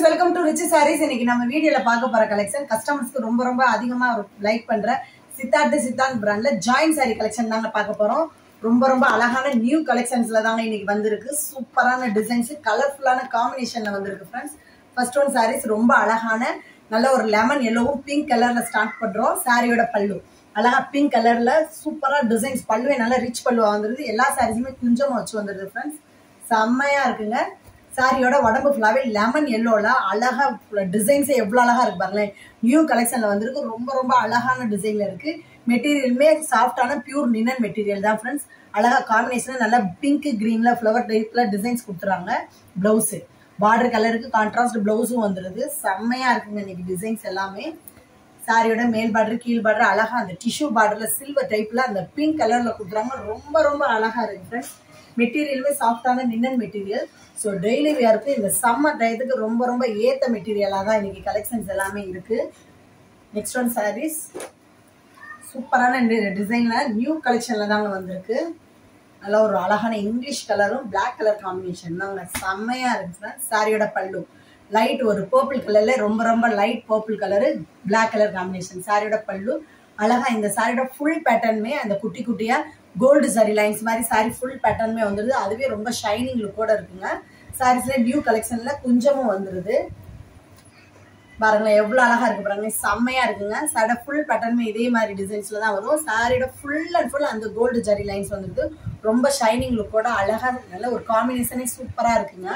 Welcome to rich saris இன்னைக்கு நம்ம வீடியோல பார்க்க போற கலெக்ஷன் கஸ்டமர்ஸ்க்கு ரொம்ப ரொம்ப அதிகமா லைக் பண்ற சித்தார்த் சித்தாந்த் பிராண்ட்ல ஜாயின் சாரி கலெக்ஷன் தாங்க பார்க்க போறோம் ரொம்ப ரொம்ப அழகான நியூ கலெக்ஷன்ஸ்ல தாங்க இன்னைக்கு வந்திருக்கு சூப்பரான டிசைன்ஸ் கலர்ஃபுல்லான காம்பினேஷன்ல வந்திருக்கு ஃப்ரெண்ட்ஸ் ஃபர்ஸ்ட் ஒன் சாரீஸ் ரொம்ப அழகான நல்ல ஒரு லெமன் எல்லோவும் பிங்க் கலர்ல ஸ்டார்ட் பண்றோம் சாரியோட பல்லு அழகா பிங்க் கலர்ல சூப்பரா டிசைன்ஸ் பல்லுவே நல்லா ரிச் பல்லுவா வந்துருது எல்லா சாரீஸுமே கொஞ்சமா வச்சு வந்துருது ஃப்ரெண்ட்ஸ் செம்மையா இருக்குங்க சாரியோட உடம்பு ஃபுல்லாவே லெமன் எல்லோல அழகா டிசைன்ஸே எவ்வளவு அழகா இருக்கு பாருங்களேன் நியூ கலெக்ஷன்ல வந்திருக்கு ரொம்ப ரொம்ப அழகான டிசைன்ல இருக்கு மெட்டீரியலுமே சாஃப்டான பியூர் நினன் மெட்டீரியல் தான் ஃப்ரெண்ட்ஸ் அழகா காம்பினேஷன் நல்லா பிங்க் கிரீன்ல ஃபிளவர் டைப்ல டிசைன்ஸ் கொடுத்துறாங்க பிளவுஸ் பார்டர் கலருக்கு கான்ட்ராஸ்ட் பிளவுஸும் வந்துருது செம்மையா இருக்குங்க இன்னைக்கு டிசைன்ஸ் எல்லாமே சாரியோட மேல் பார்டர் கீழ் பார்டர் அழகா அந்த டிஷ்யூ பார்டர்ல சில்வர் டைப்ல அந்த பிங்க் கலர்ல கொடுக்குறாங்க ரொம்ப ரொம்ப அழகா இருக்கு ஃப்ரெண்ட்ஸ் மெட்டீரியலுமே சாஃப்டான நின்னன் மெட்டீரியல் ஸோ டெய்லி வியருக்கு இந்த சம்மர் டயத்துக்கு ரொம்ப ரொம்ப ஏத்த மெட்டீரியலாக தான் இன்னைக்கு கலெக்ஷன்ஸ் எல்லாமே இருக்கு நெக்ஸ்ட் ஒன் சாரீஸ் சூப்பரான டிசைன்ல நியூ கலெக்ஷன்ல தாங்க வந்திருக்கு நல்ல ஒரு அழகான இங்கிலீஷ் கலரும் பிளாக் கலர் காம்பினேஷன் தாங்க செம்மையா இருக்கு சாரியோட பல்லு லைட் ஒரு பர்பிள் கலர்ல ரொம்ப ரொம்ப light purple colour black colour combination சாரியோட பல்லு அழகா இந்த சாரியோட ஃபுல் பேட்டர்னுமே அந்த குட்டி குட்டியா கோல்டு சாரி லைன்ஸ் மாதிரி சாரி ஃபுல் பேட்டர்னுமே வந்துருது அதுவே ரொம்ப ஷைனிங் லுக்கோட இருக்குங்க சாரீஸ்ல நியூ கலெக்ஷன்ல குஞ்சமும் வந்துருது பாருங்களேன் எவ்வளவு அழகா இருக்கு பாருங்க செம்மையா இருக்குங்க சாரோட ஃபுல் பேட்டர்னுமே இதே மாதிரி டிசைன்ஸ்ல தான் வரும் சாரியோட ஃபுல் அண்ட் ஃபுல் அந்த கோல்டு ஜரி லைன்ஸ் வந்துருக்கு ரொம்ப ஷைனிங் லுக்கோட அழகா நல்ல ஒரு காம்பினேஷனே சூப்பரா இருக்குங்க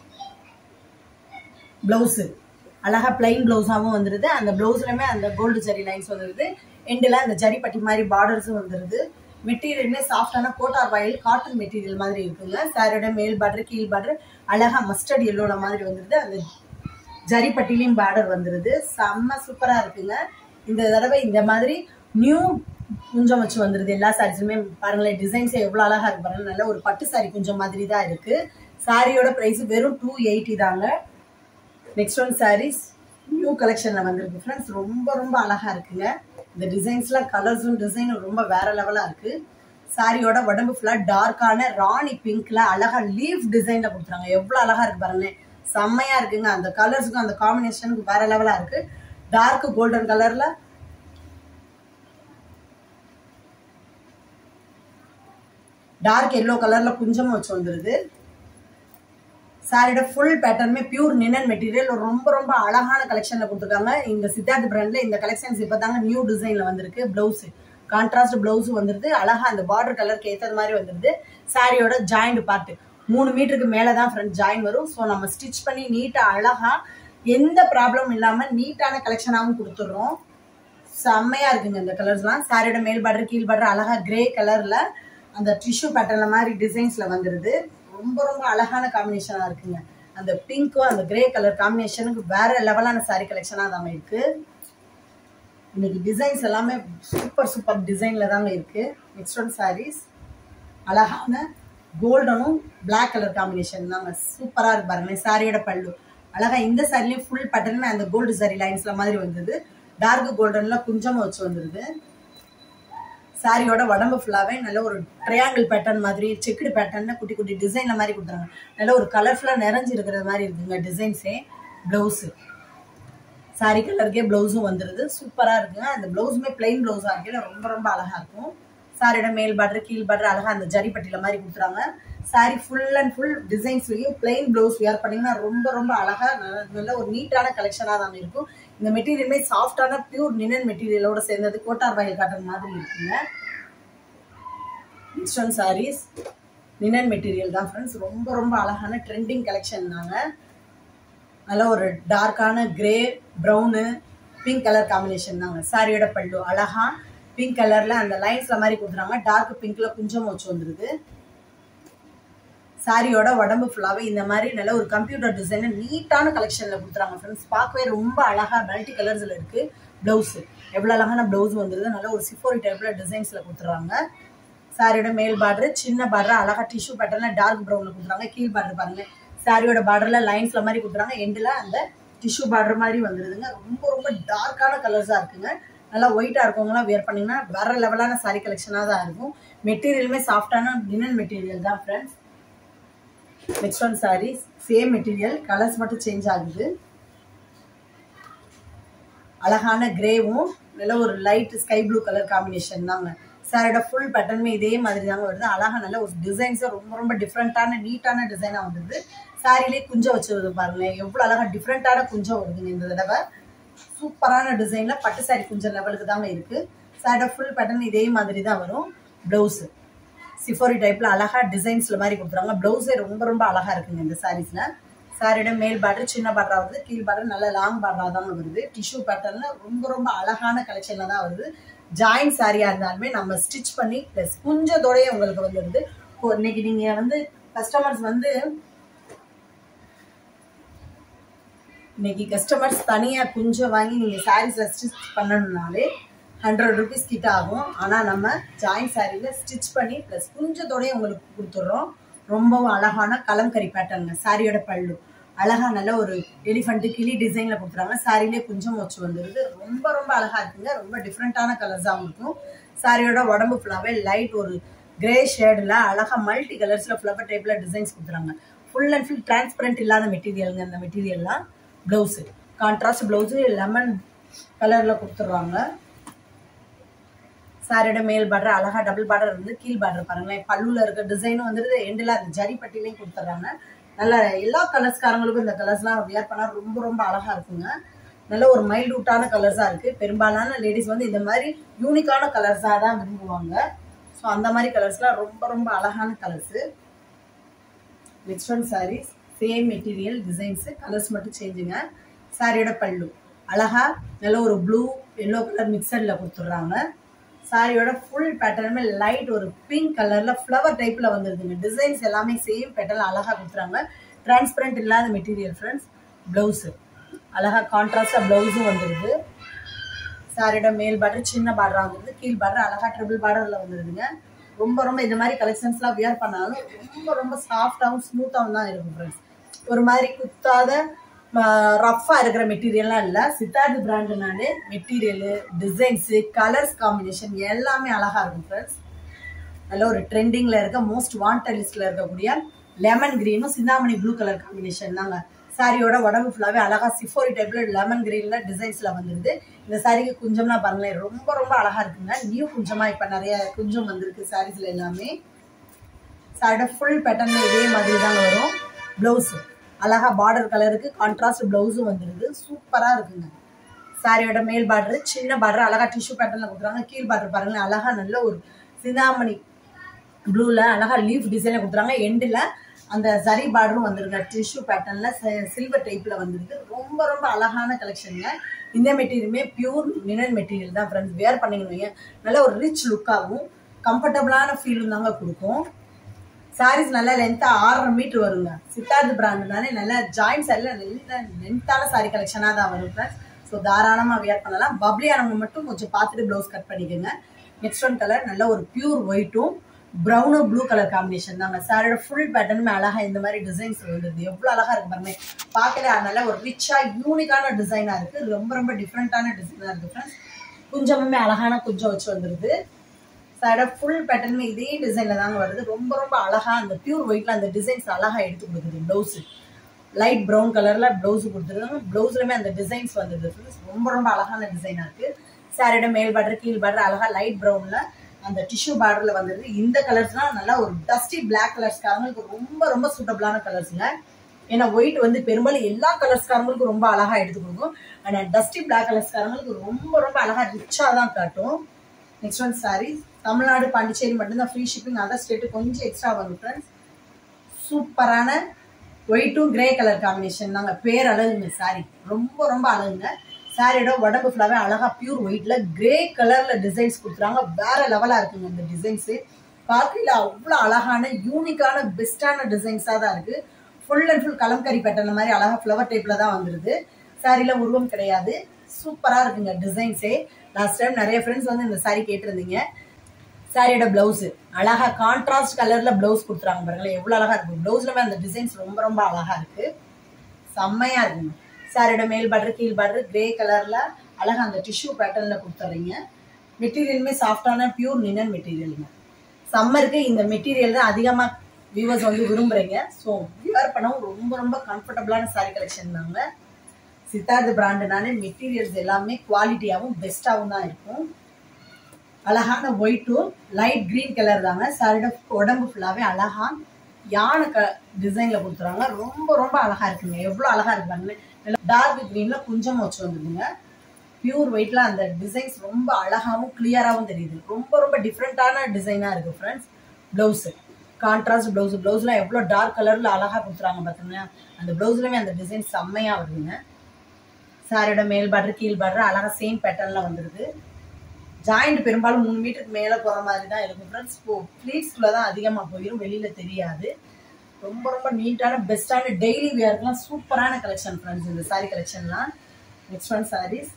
பிளவுஸ் அழகா பிளைன் பிளவுஸாவும் வந்துருது அந்த பிளவுஸ்லயுமே அந்த கோல்டு ஜரி லைன்ஸ் வந்துருது எண்டில் அந்த ஜரி பட்டி மாதிரி பார்டர்ஸும் வந்துருது மெட்டீரியலுமே சாஃப்டான கோட்டார் வாயில் காட்டன் மெட்டீரியல் மாதிரி இருக்குங்க சாரியோட மேல் பார்டர் கீழ் பார்டர் அழகா மஸ்டர்ட் எல்லோட மாதிரி வந்துருது அந்த ஜரி பட்டிலையும் பார்டர் வந்துருது செம்ம சூப்பரா இருக்குங்க இந்த தடவை இந்த மாதிரி நியூ குஞ்சம் வச்சு வந்துருது எல்லா சாரீஸுமே பாருங்களேன் டிசைன்ஸ் எவ்வளவு அழகா இருக்கு பாருங்க நல்ல ஒரு பட்டு சாரி குஞ்சம் மாதிரி தான் இருக்கு சாரியோட பிரைஸ் வெறும் டூ எயிட்டி தாங்க நெக்ஸ்ட் ஒன் சாரீஸ் நியூ கலெக்ஷன்ல வந்திருக்கு ஃப்ரெண்ட்ஸ் ரொம்ப ரொம்ப அழகா இருக்குங்க இந்த டிசைன்ஸ்லாம் கலர்ஸும் டிசைனும் ரொம்ப வேற லெவலா இருக்கு சாரியோட உடம்பு ஃபுல்லா டார்க்கான ராணி பிங்க்ல அழகா லீஃப் டிசைன்ல கொடுத்துறாங்க எவ்வளவு அழகா இருக்கு பாருங்களேன் செம்மையா இருக்குங்க அந்த கலர்ஸுக்கும் அந்த காம்பினேஷனுக்கு வேற லெவலா இருக்கு டார்க் கோல்டன் கலர்ல டார்க் எல்லோ கலர்ல குஞ்சமும் வச்சு வந்துருது சாரியோட ஃபுல் பேட்டர்னுமே பியூர் நினன் மெட்டீரியல் ரொம்ப ரொம்ப அழகான கலெக்ஷன்ல கொடுத்துருக்காங்க இந்த சித்தார்த் பிராண்ட்ல இந்த கலெக்ஷன்ஸ் இப்பதாங்க நியூ டிசைன்ல வந்திருக்கு பிளவுஸ் கான்ட்ராஸ்ட் பிளவுஸ் வந்துருது அழகா அந்த பார்டர் கலருக்கு ஏத்தது மாதிரி வந்துருது சாரியோட ஜாயிண்ட் பார்ட் மூணு மீட்டருக்கு மேலதான் ஃப்ரண்ட் ஜாயின் வரும் ஸோ நம்ம ஸ்டிச் பண்ணி நீட்டா அழகா எந்த ப்ராப்ளம் இல்லாம நீட்டான கலெக்ஷனாகவும் கொடுத்துடுறோம் செம்மையா இருக்குங்க இந்த கலர்ஸ்லாம் சாரியோட மேல் பார்டர் கீழ் பார்டர் அழகா கிரே கலர்ல அந்த டிஷ்யூ பேட்டர்ல மாதிரி டிசைன்ஸ்ல வந்துருது ரொம்ப ரொம்ப அழகான காம்பினேஷனா இருக்குங்க அந்த பிங்க்கும் அந்த கிரே கலர் காம்பினேஷனுக்கு வேற லெவலான சாரி கலெக்ஷனா தாங்க இருக்கு இன்னைக்கு டிசைன்ஸ் எல்லாமே சூப்பர் சூப்பர் டிசைன்ல தாங்க இருக்கு நெக்ஸ்ட் ஒன் சாரீஸ் அழகான கோல்டனும் பிளாக் கலர் காம்பினேஷன் தாங்க சூப்பரா இருக்கு பாருங்க சாரியோட பல்லு அழகா இந்த சாரிலையும் ஃபுல் பேட்டர்னுமே அந்த கோல்டு சாரி லைன்ஸ்ல மாதிரி வந்தது டார்க் கோல்டன்ல குஞ்சமா வச்சு வந்துருது சாரியோட உடம்பு ஃபுல்லாவே நல்ல ஒரு ட்ரையாங்கிள் பேட்டர்ன் மாதிரி செக்குடு பேட்டர்ன் குட்டி குட்டி டிசைன்ல மாதிரி கொடுத்துறாங்க நல்ல ஒரு கலர்ஃபுல்லா நிறைஞ்சு இருக்கிற மாதிரி இருக்குங்க டிசைன்ஸே பிளவுஸ் சாரி கலருக்கே பிளவுஸும் வந்துருது சூப்பரா இருக்குங்க அந்த பிளவுஸுமே பிளைன் பிளவுஸா இருக்கு ரொம்ப ரொம்ப அழகா இருக்கும் சாரியோட மேல் பார்டர் கீழ் பார்டர் அழகா அந்த ஜரி பட்டியில மாதிரி கொடுத்துறாங்க சாரி ஃபுல் அண்ட் ஃபுல் டிசைன்ஸ்லயும் பிளைன் பிளவுஸ் வியர் பண்ணீங்கன்னா ரொம்ப ரொம்ப அழகா நல்ல ஒரு நீட்டான கலெக்ஷனா தான் இருக்கும் இந்த மெட்டீரியலுமே சாஃப்டான பியூர் நினன் மெட்டீரியலோட சேர்ந்தது கோட்டார் வயல் காட்டன் மாதிரி இருக்குங்க next one saris linen material தான் ஃப்ரெண்ட்ஸ் ரொம்ப ரொம்ப அழகான ட்ரெண்டிங் கலெக்ஷன் தாங்க நல்ல ஒரு டார்க்கான grey brown pink colour combination தாங்க சாரியோட பல்லு அழகா பிங்க் கலர்ல அந்த லைன்ஸ்ல மாதிரி கொடுத்துறாங்க டார்க் பிங்க்ல குஞ்சம் வச்சு வந்துருது சாரியோட உடம்பு ஃபுல்லாவே இந்த மாதிரி நல்ல ஒரு கம்ப்யூட்டர் டிசைன் நீட்டான கலெக்ஷன்ல கொடுத்துறாங்க ஃப்ரெண்ட்ஸ் பார்க்கவே ரொம்ப அழகா மல்டி கலர்ஸ்ல இருக்கு பிளவுஸ் எவ்வளவு அழகான பிளவுஸ் வந்துருது நல்ல ஒரு சிஃபோரி டைப்ல டிசைன்ஸ்ல கொடுத்துறாங்க சாரியோட மேல் பார்டர் சின்ன பார்டர் அழகா டிஷ்யூ பேட்டர்ல டார்க் ப்ரௌன்ல கொடுத்துறாங்க கீழ் பார்டர் பாருங்க சாரியோட பார்டர்ல லைன்ஸ்ல மாதிரி கொடுத்துறாங்க எண்டில் அந்த டிஷ்யூ பார்டர் மாதிரி வந்துருதுங்க ரொம்ப ரொம்ப டார்க்கான கலர்ஸா இருக்குங்க நல்லா ஒயிட்டா இருக்கவங்களாம் வேர் பண்ணீங்கன்னா வேற லெவலான சாரி கலெக்ஷனா தான் இருக்கும் மெட்டீரியலுமே சாஃப்டான லினன் மெட்டீரியல் தான் friends next one saris same material colours மட்டும் சேஞ்ச் ஆகுது அழகான கிரேவும் நல்ல ஒரு light sky blue colour combination தாங்க சாரோட ஃபுல் பேட்டர்னுமே இதே மாதிரி தாங்க வருது அழகா நல்ல ஒரு டிசைன்ஸும் ரொம்ப ரொம்ப டிஃப்ரெண்ட்டான நீட்டான டிசைனாக வந்தது சாரிலே குஞ்சம் வச்சு பாருங்களேன் எவ்வளோ அழகா டிஃப்ரெண்ட்டான குஞ்சம் வருதுங்க இந்த தடவை சூப்பரான டிசைன்ல பட்டு சாரி குஞ்சம் லெவலுக்கு தாங்க இருக்கு சாரோட ஃபுல் பேட்டர்ன் இதே மாதிரி தான் வரும் பிளவுஸ் சிஃபோரி டைப்ல அழகா டிசைன்ஸ்ல மாதிரி கொடுத்துருவாங்க பிளவுஸே ரொம்ப ரொம்ப அழகா இருக்குங்க இந்த சாரீஸ்ல சாரியோட மேல் பார்டர் சின்ன பார்டரா வருது கீழ் பார்டர் நல்ல லாங் பார்டரா தான் வருது டிஷ்யூ பேட்டர்ல ரொம்ப ரொம்ப அழகான கலெக்ஷன்ல தான் வருது ஜாயின் சாரியா இருந்தாலுமே நம்ம ஸ்டிச் பண்ணி பிளஸ் குஞ்சத்தோடய உங்களுக்கு வந்துடுது இப்போ இன்னைக்கு நீங்க வந்து கஸ்டமர்ஸ் வந்து இன்னைக்கு கஸ்டமர்ஸ் தனியா குஞ்சம் வாங்கி நீங்க சாரீஸ்ல ஸ்டிச் பண்ணணும்னாலே ஹண்ட்ரட் ருபீஸ் கிட்ட ஆகும் ஆனா நம்ம ஜாயின் சாரியில ஸ்டிச் பண்ணி பிளஸ் குஞ்சத்தோடய உங்களுக்கு கொடுத்துட்றோம் ரொம்பவும் அழகான கலம்கரி பேட்டர்னுங்க சாரியோட பல்லு அழகா நல்ல ஒரு எலிஃபண்ட் கிளி டிசைன்ல கொடுத்துறாங்க சாரிலே குஞ்சம் வச்சு வந்துருது ரொம்ப ரொம்ப அழகா இருக்குங்க ரொம்ப டிஃப்ரெண்டான கலர்ஸாகவும் இருக்கும் சாரியோட உடம்பு ஃபுல்லாவே லைட் ஒரு கிரே ஷேடில் அழகா மல்டி கலர்ஸ்ல ஃப்ளவர் டைப்ல டிசைன்ஸ் கொடுத்துறாங்க ஃபுல் அண்ட் ஃபுல் டிரான்ஸ்பரண்ட் இல்லாத மெட்டீரியலுங்க இந்த மெட்டீரியல்லாம் பிளவுஸு கான்ட்ராஸ்ட் பிளவுஸு லெமன் கலர்ல கொடுத்துட்றாங்க சாரியோட மேல் பார்டர் அழகா டபுள் பார்டர் வந்து கீழ் பார்டர் பாருங்களேன் பல்லுல இருக்க டிசைனும் வந்துருது எண்டில் அந்த ஜரி பட்டிலையும் கொடுத்துட்றாங்க நல்ல எல்லா கலர்ஸ்காரங்களுக்கும் இந்த கலர்ஸ்லாம் வியர் பண்ணா ரொம்ப ரொம்ப அழகா இருக்குங்க நல்ல ஒரு மைல்டூட்டான கலர்ஸா இருக்கு பெரும்பாலான லேடிஸ் வந்து இந்த மாதிரி யூனிக்கான கலர்ஸாக தான் விரும்புவாங்க ஸோ அந்த மாதிரி கலர்ஸ்லாம் ரொம்ப ரொம்ப அழகான colours next one saris same material designs colours மட்டும் சேஞ்சுங்க சாரியோட பல்லு அழகா நல்ல ஒரு ப்ளூ எல்லோ கலர் மிக்சர்ல கொடுத்துட்றாங்க சாரியோட ஃபுல் பேட்டர்னுமே லைட் ஒரு பிங்க் கலர்ல ஃப்ளவர் டைப்ல வந்துருதுங்க டிசைன்ஸ் எல்லாமே சேம் பேட்டர்ல அழகா கொடுத்துறாங்க டிரான்ஸ்பரண்ட் இல்லாத மெட்டீரியல் ஃப்ரெண்ட்ஸ் பிளவுஸ் அழகா கான்ட்ராஸ்டா பிளவுஸும் வந்துருது சாரியோட மேல் பார்டர் சின்ன பார்டரா வந்துருது கீழ் பார்டர் அழகா ட்ரிபிள் பார்டர்ல வந்துருதுங்க ரொம்ப ரொம்ப இந்த மாதிரி கலெக்ஷன்ஸ்லாம் வியர் பண்ணாலும் ரொம்ப ரொம்ப சாஃப்டாகவும் ஸ்மூத்தாகவும் தான் இருக்கும் ஃப்ரெண்ட்ஸ் ஒரு மாதிரி குத்தாத ரஃப்பாக இருக்கிற மெட்டீரியல்லாம் இல்லை சித்தார்த் பிராண்டுனாலே மெட்டீரியலு டிசைன்ஸு கலர்ஸ் காம்பினேஷன் எல்லாமே அழகாக இருக்கும் ஃப்ரெண்ட்ஸ் நல்ல ஒரு ட்ரெண்டிங்கில் இருக்க மோஸ்ட் வாண்டட் லிஸ்ட்டில் இருக்கக்கூடிய லெமன் கிரீனும் சிந்தாமணி ப்ளூ கலர் காம்பினேஷன் தாங்க சாரியோட உடம்பு ஃபுல்லாகவே அழகா சிஃபோரி டைப்ல லெமன் கிரீன்ல டிசைன்ஸ்ல வந்துருது இந்த சாரிக்கு குஞ்சம்லாம் பாருங்களேன் ரொம்ப ரொம்ப அழகா இருக்குங்க நியூ குஞ்சமா இப்ப நிறைய குஞ்சம் வந்திருக்கு சாரீஸ்ல எல்லாமே சாரியோட ஃபுல் பேட்டர்ன் இதே மாதிரி தான் வரும் பிளவுஸ் அழகா பார்டர் கலருக்கு கான்ட்ராஸ்ட் பிளவுஸும் வந்துருது சூப்பரா இருக்குங்க சாரியோட மேல் பார்டர் சின்ன பார்டர் அழகா டிஷ்யூ பேட்டர்ல கொடுக்குறாங்க கீழ் பார்டர் பாருங்களேன் அழகா நல்ல ஒரு சிந்தாமணி ப்ளூல அழகா லீஃப் டிசைன்ல கொடுத்துறாங்க எண்டில் அந்த சரி பார்டரும் வந்துருங்க டிஷ்யூ பேட்டர்ன்ல சில்வர் டைப்ல வந்துருக்கு ரொம்ப ரொம்ப அழகான கலெக்ஷனுங்க இந்த மெட்டீரியலுமே பியூர் லினன் மெட்டீரியல் தான் ஃப்ரெண்ட்ஸ் வேர் பண்ணிக்கணுங்க நல்ல ஒரு ரிச் லுக்காகவும் கம்ஃபர்டபுளான ஃபீலும் தாங்க கொடுக்கும் சாரீஸ் நல்லா லென்த்தா ஆறரை மீட்டர் வருங்க சித்தார்த் பிராண்டுனாலே நல்ல ஜாயின் சாரியில் நல்ல லென்த்தான சாரி கலெக்ஷனாக தான் வரும் ஃப்ரெண்ட்ஸ் ஸோ தாராளமாக வியர் பண்ணலாம் பப்ளியானவங்க மட்டும் கொஞ்சம் பார்த்துட்டு ப்ளவுஸ் கட் பண்ணிக்கோங்க நெக்ஸ்ட் ஒன் கலர் நல்ல ஒரு பியூர் ஒயிட்டும் ப்ரௌனும் ப்ளூ கலர் காம்பினேஷன் தாங்க சாரியோட ஃபுல் பேட்டர்னுமே அழகா இந்த மாதிரி டிசைன்ஸ் வந்துருது எவ்வளோ அழகா இருக்கு பாருங்க பார்க்கல நல்ல ஒரு ரிச்சா யூனிக்கான டிசைனா இருக்கு ரொம்ப ரொம்ப டிஃப்ரெண்டான டிசைனா இருக்கு ஃப்ரெண்ட்ஸ் குஞ்சமுமே அழகான குஞ்சம் வச்சு வந்துருது சாரோட ஃபுல் பேட்டர்னுமே இதே டிசைன்ல தாங்க வருது ரொம்ப ரொம்ப அழகா அந்த பியூர் ஒயிட்ல அந்த டிசைன்ஸ் அழகா எடுத்து கொடுக்குது ப்ளவுஸ் லைட் ப்ரௌன் கலர்ல ப்ளவுஸ் கொடுத்துருக்காங்க ப்ளவுஸ்லயுமே அந்த டிசைன்ஸ் வந்துருது friends. ரொம்ப ரொம்ப அழகான டிசைனா இருக்கு சாரியோட மேல் பார்டர் கீழ் பார்டர் அழகா லைட் ப்ரௌன்ல அந்த டிஷ்யூ பார்டர்ல வந்துருது இந்த கலர்ஸ்லாம் நல்லா ஒரு டஸ்டி பிளாக் கலர்ஸ்காரங்களுக்கு ரொம்ப ரொம்ப சூட்டபிளான கலர்ஸுங்க ஏன்னா ஒயிட் வந்து பெரும்பாலும் எல்லா கலர்ஸ்காரங்களுக்கும் ரொம்ப அழகா எடுத்து கொடுக்கும் ஆனால் டஸ்டி பிளாக் கலர்ஸ்காரங்களுக்கு ரொம்ப ரொம்ப அழகா ரிச்சா தான் காட்டும் நெக்ஸ்ட் ஒன் சாரி தமிழ்நாடு பாண்டிச்சேரி மட்டும்தான் ஃப்ரீ ஷிப்பிங் அதர் ஸ்டேட்டு கொஞ்சம் எக்ஸ்ட்ரா வரும் ஃப்ரெண்ட்ஸ் சூப்பரான ஒயிட்டும் கிரே கலர் காம்பினேஷன் தாங்க பேர் அழகுங்க சாரி ரொம்ப ரொம்ப அழகுங்க சாரியோட உடம்பு ஃபுல்லாவே அழகா பியூர் ஒயிட்ல கிரே கலர்ல டிசைன்ஸ் கொடுத்துறாங்க வேற லெவலா இருக்குங்க இந்த டிசைன்ஸ் பார்க்கல அவ்வளோ அழகான யூனிக்கான பெஸ்டான டிசைன்ஸாக தான் இருக்கு full and full kalamkari pattern மாதிரி அழகா ஃப்ளவர் டைப்ல தான் வந்துருது சாரியில உருவம் கிடையாது சூப்பரா இருக்குங்க டிசைன்ஸே லாஸ்ட் டைம் நிறைய ஃப்ரெண்ட்ஸ் வந்து இந்த சாரி கேட்டிருந்தீங்க சாரியோட பிளவுஸ் அழகா கான்ட்ராஸ்ட் கலர்ல பிளவுஸ் கொடுத்துறாங்க பாருங்களேன் எவ்வளவு அழகா இருக்கு பிளவுஸ்ல அந்த டிசைன்ஸ் ரொம்ப ரொம்ப அழகா இருக்கு செம்மையா இருக்குங்க சாரியோட மேல் பார்டர் கீழ் பார்டர் கிரே கலர்ல அழகா அந்த டிஷ்யூ பேட்டர்ன்ல கொடுத்துறீங்க மெட்டீரியலுமே சாஃப்டான பியூர் லினன் மெட்டீரியலுங்க சம்மருக்கு இந்த மெட்டீரியல் தான் அதிகமா வியூவர்ஸ் வந்து விரும்புறீங்க ஸோ வியர் பண்ணவும் ரொம்ப ரொம்ப கம்ஃபர்டபுளான சாரி கலெக்ஷன் தாங்க சித்தார்த் பிராண்டுனாலே மெட்டீரியல்ஸ் எல்லாமே குவாலிட்டியாகவும் பெஸ்ட்டாகவும் தான் இருக்கும் அழகான ஒயிட்டும் லைட் கிரீன் கலர் தாங்க சாரியோட உடம்பு ஃபுல்லாகவே அழகா யானை க டிசைனில் கொடுத்துருவாங்க ரொம்ப ரொம்ப அழகா இருக்குங்க எவ்வளோ அழகா இருக்கு பாருங்க டார்க் க்ரீனில் குஞ்சம் வச்சு வந்துடுங்க பியூர் ஒயிட்ல அந்த டிசைன்ஸ் ரொம்ப அழகாவும் கிளியராகவும் தெரியுது ரொம்ப ரொம்ப டிஃப்ரெண்ட்டான டிசைனாக இருக்குது ஃப்ரெண்ட்ஸ் ப்ளவுஸு கான்ட்ராஸ்ட் ப்ளவுஸ் ப்ளவுஸ்லாம் எவ்வளோ டார்க் கலரில் அழகாக கொடுத்துறாங்க பார்த்தீங்கன்னா அந்த ப்ளவுஸ்லையுமே அந்த டிசைன் செம்மையாக வருதுங்க சாரியோட மேல் பார்டர் கீழ் பார்டர் அழகாக சேம் பேட்டர்னில் வந்துடுது ஜாயிண்ட் பெரும்பாலும் மூணு மீட்டருக்கு மேலே போகிற மாதிரி தான் இருக்கும் ஃப்ரெண்ட்ஸ் இப்போ ப்ளீட்ஸ்குள்ளே தான் அதிகமாக போயிடும் வெளியில் தெரியாது ரொம்ப ரொம்ப நீட்டான பெஸ்ட்டான டெய்லி வியர்க்கெலாம் சூப்பரான கலெக்ஷன் ஃப்ரெண்ட்ஸ் இந்த சாரி கலெக்ஷன்லாம் நெக்ஸ்ட் ஒன் சாரீஸ்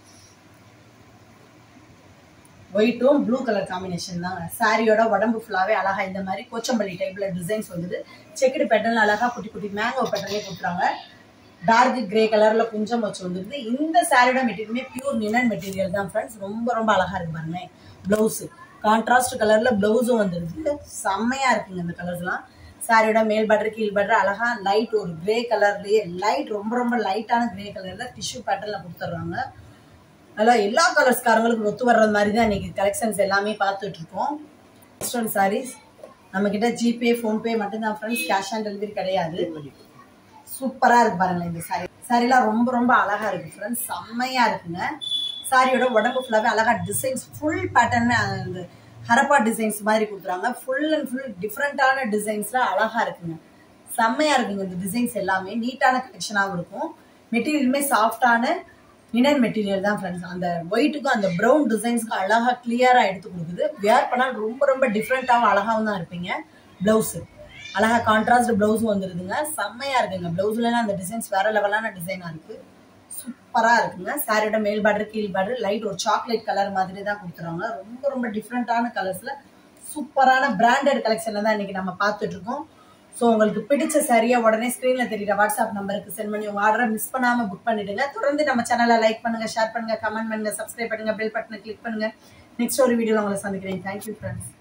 ஒயிட்டும் ப்ளூ கலர் காம்பினேஷன் தான் சாரியோட உடம்பு ஃபுல்லாகவே அழகா இந்த மாதிரி கோச்சம்பள்ளி டைப்பில் டிசைன்ஸ் வந்துது செக்குடு பேட்டர்ன் அழகா குட்டி குட்டி மேங்கோ பேட்டர்னே கொடுத்துறாங்க டார்க் கிரே கலரில் குஞ்சம் வச்சு வந்துருது இந்த சாரியோட மெட்டீரியலுமே பியூர் நினன் மெட்டீரியல் தான் ஃப்ரெண்ட்ஸ் ரொம்ப ரொம்ப அழகா இருக்கு பாருங்க ப்ளவுஸு கான்ட்ராஸ்ட் கலரில் ப்ளவுஸும் வந்துருது செம்மையாக இருக்குங்க இந்த கலர்ஸ்லாம் சாரியோட மேல் பார்டர் கீழ் பார்டர் அழகா லைட் ஒரு கிரே கலர்லேயே லைட் ரொம்ப ரொம்ப லைட்டான கிரே கலரில் டிஷ்யூ பேட்டர்னில் கொடுத்துட்றாங்க அதெல்லாம் எல்லா கலர்ஸ்காரங்களுக்கும் ஒத்து வர்றது மாதிரி தான் இன்னைக்கு கலெக்ஷன்ஸ் எல்லாமே பார்த்துட்டு இருக்கோம் வெஸ்டர்ன் சாரீஸ் நம்ம கிட்ட ஜிபே ஃபோன்பே மட்டும்தான் ஃப்ரெண்ட்ஸ் கேஷ் ஆன் டெலிவரி கிடையாது சூப்பரா இருக்கு பாருங்களேன் இந்த சாரி சாரிலாம் ரொம்ப ரொம்ப அழகா இருக்கு ஃப்ரெண்ட்ஸ் செம்மையா இருக்குங்க சாரியோட உடம்பு ஃபுல்லாவே அழகா டிசைன்ஸ் ஃபுல் பேட்டர்ன் அந்த ஹரப்பா டிசைன்ஸ் மாதிரி கொடுக்குறாங்க ஃபுல் அண்ட் ஃபுல் டிஃப்ரெண்டான டிசைன்ஸ்ல அழகா இருக்குங்க செம்மையா இருக்குங்க இந்த டிசைன்ஸ் எல்லாமே நீட்டான கலெக்ஷனாகவும் இருக்கும் மெட்டீரியலுமே சாஃப்டான லினன் மெட்டீரியல் தான் ஃப்ரெண்ட்ஸ் அந்த ஒயிட்டுக்கும் அந்த ப்ரௌன் டிசைன்ஸ்க்கு அழகா கிளியரா எடுத்து கொடுக்குது வேர் பண்ணால் ரொம்ப ரொம்ப டிஃப்ரெண்ட்டாகவும் அழகாவும் தான் இருப்பீங்க பிளவுஸு அழகா கான்ட்ராஸ்ட் பிளவுஸும் வந்துருதுங்க செம்மையா இருக்குங்க பிளவுஸ்லாம் அந்த டிசைன்ஸ் வேற லெவலான டிசைனா இருக்கு சூப்பரா இருக்குங்க சாரியோட மேல் பார்டர் கீழ் பார்டர் லைட் ஒரு சாக்லேட் கலர் மாதிரி தான் கொடுத்துருவாங்க ரொம்ப ரொம்ப டிஃப்ரெண்டான கலர்ஸ்ல சூப்பரான பிராண்டட் கலெக்ஷன்ல தான் இன்னைக்கு நம்ம பார்த்துட்டு இருக்கோம் ஸோ உங்களுக்கு பிடிச்ச சரியா உடனே ஸ்க்ரீன்ல தெரியுற வாட்ஸ்அப் நம்பருக்கு சென்ட் பண்ணி உங்க ஆர்டரை மிஸ் பண்ணாம புக் பண்ணிடுங்க தொடர்ந்து நம்ம சேனலை லைக் பண்ணுங்க ஷேர் பண்ணுங்க கமெண்ட் பண்ணுங்க சப்ஸ்கிரைப் பண்ணுங்க பெல் பட்டனை கிளிக் பண்ணுங்க நெக்ஸ்ட் ஒரு வீடியோல உங்களை சந்திக்கிறேன் தேங்க்யூ ஃப்ரெண்ட்ஸ்